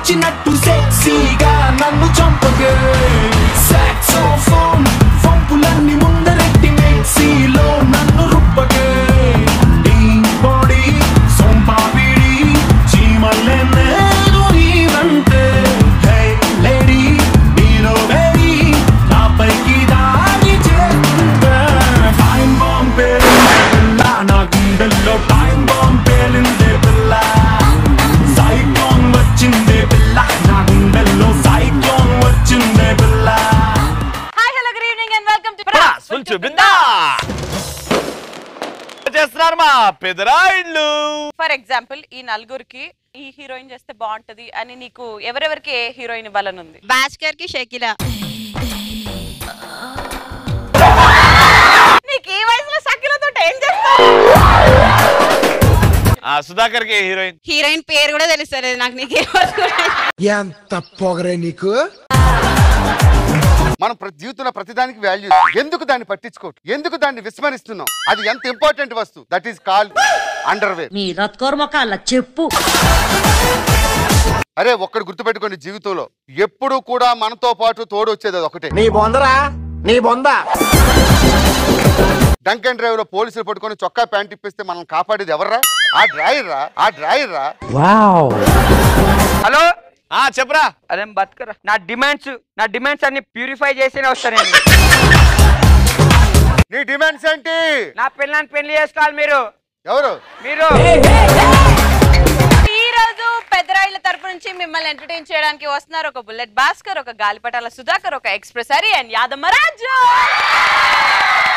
వచ్చినట్టు సెక్సీగా నన్ను చంపగే సాక్సోఫోన్ ఫంపులన్నీ ముందరెట్టి మిక్సీలో నన్ను రుబ్బగే నీ బాడీ సొంపాపిడి చీమల్లే నేను నీవంటే హే లేడీ నీలో వేడి నాపైకి దాడి చేస్తుంటే టైం బాంబ్ పేలిందే పిల్ల నా గుండెల్లో టైం బాంబ్ పేలిందే పిల్ల సైక్లోన్ వచ్చిందే పిల్ల నా గుండెల్లో సైక్లోన్ వచ్చిందే పిల్ల hi hello good evening and welcome to full చూపిందా చేస్తున్నారు మా పెదరాయిళ్ళు ఫర్ ఎగ్జాంపుల్ ఈ నలుగురికి ఈ హీరోయిన్ చేస్తే బాగుంటది అని నీకు ఎవరెవరికి ఏ హీరోయిన్ ఇవ్వాలని ఉంది భాస్కర్ కి షకిలా నీకు ఈ వయసులో సఖిలతో ఏం చేస్తావు ఆ సుధాకర్ కి హీరోయిన్ హీరోయిన్ పేరు కూడా తెలుస్తలేదు నాకు నీకే ఎంత పొగరే నీకు మనం ప్రతి జీవితంలో ప్రతిదానికి వాల్యూ ఎందుకు దాన్ని పట్టించుకోవట్లేదు ఎందుకు దాన్ని విస్మరిస్తున్నాం అది ఎంత ఇంపార్టెంట్ వస్తువు దట్ ఈస్ కాల్ అండర్వేర్ మీ రత్కోర్మకాల చెప్పు అరే ఒక్కడు గుర్తుపెట్టుకోండి జీవితంలో ఎప్పుడు కూడా మనతో పాటు తోడు వచ్చేది అది ఒకటే నీ బొందరా నీ బొంద డంక్ అండ్ డ్రైవ్ లో పోలీసులు పట్టుకొని చొక్కా ప్యాంట్ ఇప్పిస్తే మనం కాపాడేది ఎవర్రా ఆ డ్రైవర్ రా ఆ డ్రైవర్ రా హలో ఆ చెప్పరా అదేం బతకరా నా డిమాండ్స్ నా డిమాండ్స్ అన్ని ప్యూరిఫై చేసినే వస్తాను నేను నీ డిమాండ్స్ ఏంటి నా పిల్లని పెళ్లి చేసుకోవాలి మీరు ఎవరు మీరు ఈ రోజు పెద్దరాయిల తరపు నుంచి మిమ్మల్ని ఎంటర్టైన్ చేయడానికి వస్తున్నారు ఒక బుల్లెట్ భాస్కర్ ఒక గాలిపటాల సుధాకర్ ఒక express Hari and Yadamma Raju